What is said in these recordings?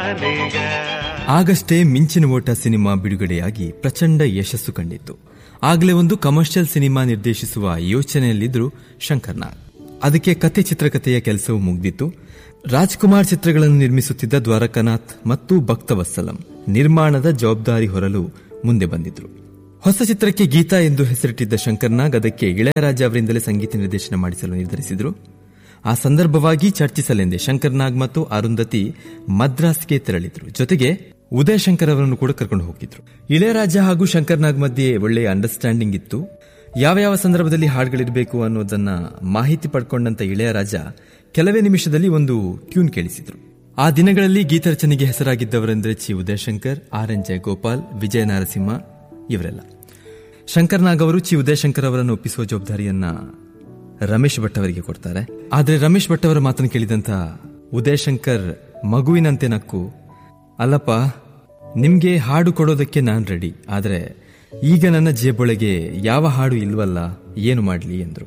ನಾನೀಗ ಆಗಷ್ಟೇ ಮಿಂಚಿನ ಓಟ ಸಿನಿಮಾ ಬಿಡುಗಡೆಯಾಗಿ ಪ್ರಚಂಡ ಯಶಸ್ಸು ಕಂಡಿತ್ತು ಆಗಲೇ ಒಂದು ಕಮರ್ಷಿಯಲ್ ಸಿನಿಮಾ ನಿರ್ದೇಶಿಸುವ ಯೋಚನೆಯಲ್ಲಿದ್ರು ಶಂಕರ್ ನಾಗ್ ಅದಕ್ಕೆ ಕತೆ ಚಿತ್ರಕಥೆಯ ಕೆಲಸವು ಮುಗ್ದಿತ್ತು ರಾಜ್ಕುಮಾರ್ ಚಿತ್ರಗಳನ್ನು ನಿರ್ಮಿಸುತ್ತಿದ್ದ ದ್ವಾರಕನಾಥ್ ಮತ್ತು ಭಕ್ತವತ್ಸಲಂ ನಿರ್ಮಾಣದ ಜವಾಬ್ದಾರಿ ಹೊರಲು ಮುಂದೆ ಬಂದಿದ್ರು ಹೊಸ ಚಿತ್ರಕ್ಕೆ ಗೀತಾ ಎಂದು ಹೆಸರಿಟ್ಟಿದ್ದ ಶಂಕರ್ ನಾಗ್ ಅದಕ್ಕೆ ಇಳೆಯರಾಜ ಅವರಿಂದಲೇ ಸಂಗೀತ ನಿರ್ದೇಶನ ಮಾಡಿಸಲು ನಿರ್ಧರಿಸಿದ್ರು ಆ ಸಂದರ್ಭವಾಗಿ ಚರ್ಚಿಸಲೆಂದೇ ಶಂಕರ್ ನಾಗ್ ಮತ್ತು ಅರುಂಧತಿ ಮದ್ರಾಸ್ಗೆ ತೆರಳಿದ್ರು ಜೊತೆಗೆ ಉದಯ್ ಶಂಕರ್ ಅವರನ್ನು ಕೂಡ ಕರ್ಕೊಂಡು ಹೋಗಿದ್ರು ಇಳೆಯರಾಜ ಹಾಗೂ ಶಂಕರ್ ನಾಗ್ ಮಧ್ಯೆ ಒಳ್ಳೆಯ ಅಂಡರ್ಸ್ಟ್ಯಾಂಡಿಂಗ್ ಇತ್ತು ಯಾವ ಯಾವ ಸಂದರ್ಭದಲ್ಲಿ ಹಾಡುಗಳಿರಬೇಕು ಅನ್ನೋದನ್ನ ಮಾಹಿತಿ ಪಡ್ಕೊಂಡಂತ ಇಳೆಯರಾಜ ಕೆಲವೇ ನಿಮಿಷದಲ್ಲಿ ಒಂದು ಟ್ಯೂನ್ ಕೇಳಿಸಿದ್ರು ಆ ದಿನಗಳಲ್ಲಿ ಗೀತರಚನೆಗೆ ಹೆಸರಾಗಿದ್ದವರೆಂದರೆ ಚಿ ಉದಯಶಂಕರ್ ಆರ್ ಎನ್ ಜಯಗೋಪಾಲ್ ವಿಜಯ ನರಸಿಂಹ ಇವರೆಲ್ಲ ಶಂಕರ್ ನಾಗ್ ಅವರು ಚಿ ಉದಯಶಂಕರ್ ಅವರನ್ನು ಒಪ್ಪಿಸುವ ಜವಾಬ್ದಾರಿಯನ್ನ ರಮೇಶ್ ಭಟ್ ಅವರಿಗೆ ಕೊಡ್ತಾರೆ ಆದರೆ ರಮೇಶ್ ಭಟ್ ಅವರ ಮಾತನ್ನು ಕೇಳಿದಂತ ಉದಯಶಂಕರ್ ಮಗುವಿನಂತೆ ನಕ್ಕು ಅಲ್ಲಪ್ಪ ನಿಮ್ಗೆ ಹಾಡು ಕೊಡೋದಕ್ಕೆ ನಾನು ರೆಡಿ ಆದರೆ ಈಗ ನನ್ನ ಜೇಬೊಳಗೆ ಯಾವ ಹಾಡು ಇಲ್ವಲ್ಲ ಏನು ಮಾಡಲಿ ಎಂದರು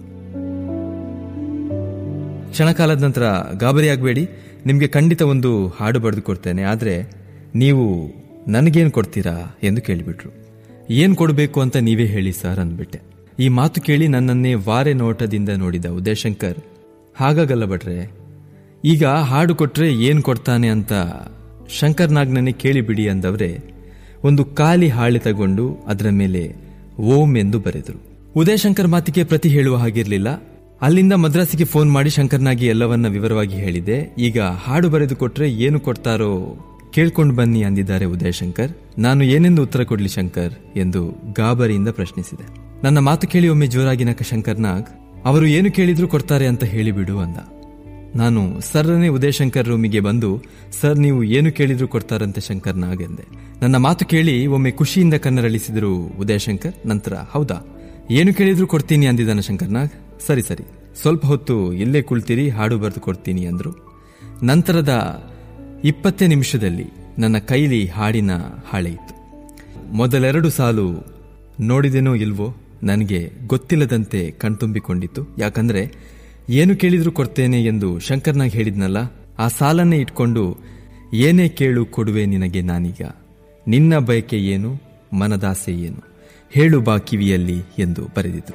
ಕ್ಷಣಕಾಲದ ನಂತರ ಗಾಬರಿ ಆಗಬೇಡಿ ನಿಮಗೆ ಖಂಡಿತ ಒಂದು ಹಾಡು ಬರೆದು ಕೊಡ್ತೇನೆ ಆದರೆ ನೀವು ನನಗೇನು ಕೊಡ್ತೀರಾ ಎಂದು ಕೇಳಿಬಿಟ್ರು ಏನು ಕೊಡಬೇಕು ಅಂತ ನೀವೇ ಹೇಳಿ ಸರ್ ಅಂದ್ಬಿಟ್ಟೆ ಈ ಮಾತು ಕೇಳಿ ನನ್ನನ್ನೇ ವಾರೆ ನೋಟದಿಂದ ನೋಡಿದ ಉದಯಶಂಕರ್ ಹಾಗಾಗಲ್ಲ ಭಟ್ರೆ ಈಗ ಹಾಡು ಕೊಟ್ರೆ ಏನ್ ಕೊಡ್ತಾನೆ ಅಂತ ಶಂಕರ್ ನಾಗ್ನನ್ನೇ ಕೇಳಿಬಿಡಿ ಅಂದವ್ರೆ ಒಂದು ಖಾಲಿ ಹಾಳೆ ತಗೊಂಡು ಅದರ ಮೇಲೆ ಓಂ ಎಂದು ಬರೆದರು ಉದಯಶಂಕರ್ ಮಾತಿಗೆ ಪ್ರತಿ ಹೇಳುವ ಹಾಗಿರಲಿಲ್ಲ ಅಲ್ಲಿಂದ ಮದ್ರಾಸಿಗೆ ಫೋನ್ ಮಾಡಿ ಶಂಕರ್ನಾಗಿ ಎಲ್ಲವನ್ನ ವಿವರವಾಗಿ ಹೇಳಿದೆ ಈಗ ಹಾಡು ಬರೆದು ಕೊಟ್ರೆ ಏನು ಕೊಡ್ತಾರೋ ಕೇಳ್ಕೊಂಡು ಬನ್ನಿ ಅಂದಿದ್ದಾರೆ ಉದಯಶಂಕರ್ ನಾನು ಏನೆಂದು ಉತ್ತರ ಕೊಡ್ಲಿ ಶಂಕರ್ ಎಂದು ಗಾಬರಿಯಿಂದ ಪ್ರಶ್ನಿಸಿದೆ ನನ್ನ ಮಾತು ಕೇಳಿ ಒಮ್ಮೆ ಜೋರಾಗಿ ನಕ್ಕ ಶಂಕರ್ ನಾಗ್ ಅವರು ಏನು ಕೇಳಿದ್ರು ಕೊಡ್ತಾರೆ ಅಂತ ಹೇಳಿಬಿಡು ಅಂದ ನಾನು ಸರ್ರನೇ ಉದಯಶಂಕರ್ ರೂಮಿಗೆ ಬಂದು ಸರ್ ನೀವು ಏನು ಕೇಳಿದ್ರು ಕೊಡ್ತಾರಂತೆ ಶಂಕರ್ ನಾಗ್ ಎಂದೆ ನನ್ನ ಮಾತು ಕೇಳಿ ಒಮ್ಮೆ ಖುಷಿಯಿಂದ ಕಣ್ಣರಳಿಸಿದರು ಉದಯಶಂಕರ್ ನಂತರ ಹೌದಾ ಏನು ಕೇಳಿದ್ರು ಕೊಡ್ತೀನಿ ಅಂದಿದ್ದಾನ ಶಂಕರ್ ನಾಗ್ ಸರಿ ಸರಿ ಸ್ವಲ್ಪ ಹೊತ್ತು ಇಲ್ಲೇ ಕುಳ್ತೀರಿ ಹಾಡು ಬರೆದು ಕೊಡ್ತೀನಿ ಅಂದ್ರು ನಂತರದ ಇಪ್ಪತ್ತೇ ನಿಮಿಷದಲ್ಲಿ ನನ್ನ ಕೈಲಿ ಹಾಡಿನ ಹಾಳೆ ಇತ್ತು ಮೊದಲೆರಡು ಸಾಲು ನೋಡಿದೆನೋ ಇಲ್ವೋ ನನಗೆ ಗೊತ್ತಿಲ್ಲದಂತೆ ಕಣ್ತುಂಬಿಕೊಂಡಿತ್ತು ಯಾಕಂದ್ರೆ ಏನು ಕೇಳಿದ್ರು ಕೊಡ್ತೇನೆ ಎಂದು ಶಂಕರ್ನಾಗ್ ಹೇಳಿದ್ನಲ್ಲ ಆ ಸಾಲನ್ನೇ ಇಟ್ಕೊಂಡು ಏನೇ ಕೇಳು ಕೊಡುವೆ ನಿನಗೆ ನಾನೀಗ ನಿನ್ನ ಬಯಕೆ ಏನು ಮನದಾಸೆ ಏನು ಹೇಳು ಬಾ ಕಿವಿಯಲ್ಲಿ ಎಂದು ಬರೆದಿದ್ರು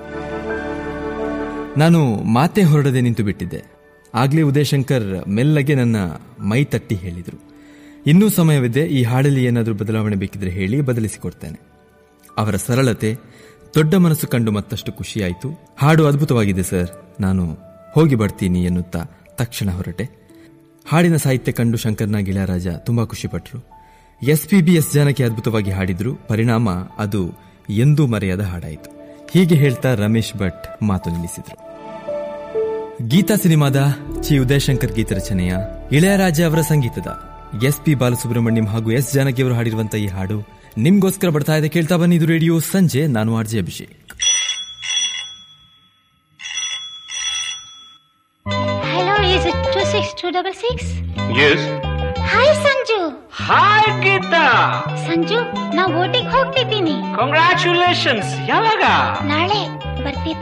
ನಾನು ಮಾತೆ ಹೊರಡದೆ ನಿಂತು ಬಿಟ್ಟಿದ್ದೆ ಆಗ್ಲೇ ಉದಯಶಂಕರ್ ಮೆಲ್ಲಗೆ ನನ್ನ ಮೈ ತಟ್ಟಿ ಹೇಳಿದ್ರು ಇನ್ನೂ ಸಮಯವಿದೆ ಈ ಹಾಡಲ್ಲಿ ಏನಾದರೂ ಬದಲಾವಣೆ ಬೇಕಿದ್ರೆ ಹೇಳಿ ಬದಲಿಸಿಕೊಡ್ತೇನೆ ಅವರ ಸರಳತೆ ದೊಡ್ಡ ಮನಸ್ಸು ಕಂಡು ಮತ್ತಷ್ಟು ಖುಷಿಯಾಯಿತು ಹಾಡು ಅದ್ಭುತವಾಗಿದೆ ಸರ್ ನಾನು ಹೋಗಿ ಬರ್ತೀನಿ ಎನ್ನುತ್ತಾ ತಕ್ಷಣ ಹೊರಟೆ ಹಾಡಿನ ಸಾಹಿತ್ಯ ಕಂಡು ಶಂಕರ್ನ ಗಿಳರಾಜ ತುಂಬಾ ಖುಷಿಪಟ್ಟರು S P B S Janaki ಅದ್ಭುತವಾಗಿ ಹಾಡಿದ್ರು ಪರಿಣಾಮ ಅದು ಎಂದೂ ಮರೆಯದ ಹಾಡಾಯಿತು ಹೀಗೆ ಹೇಳ್ತಾ ರಮೇಶ್ ಭಟ್ ಮಾತು ನಿಲ್ಲಿಸಿದ್ರು ಗೀತಾ ಸಿನಿಮಾದ ಚಿ ಉದಯಶಂಕರ್ ಗೀತ ರಚನೆಯ ಇಳೆಯರಾಜ ಅವರ ಸಂಗೀತದ ಎಸ್ ಪಿ ಬಾಲಸುಬ್ರಹ್ಮಣ್ಯಂ ಹಾಗೂ ಎಸ್ ಜಾನಕಿ ಅವರು ಹಾಡಿರುವಂತಹ ಈ ಹಾಡು ನಿಮ್ಗೋಸ್ಕರ ಬರ್ತಾ ಇದೆ ಕೇಳ್ತಾ ಬನ್ನಿ ಇದು ರೇಡಿಯೋ ಸಂಜೆ ನಾನು RJ Abhishek Hello, is it 26266? Yes hi Sanju hi Geetha Sanju ನಾ ಓಟಿಗೆ ಹೋಗ್ತಿದ್ದೀನಿ ಕಂಗ್ರ್ಯಾಚುಲೇಷನ್ಸ್ ಯಾವಾಗ ನಾಳೆ ಬರ್ತೀನಿ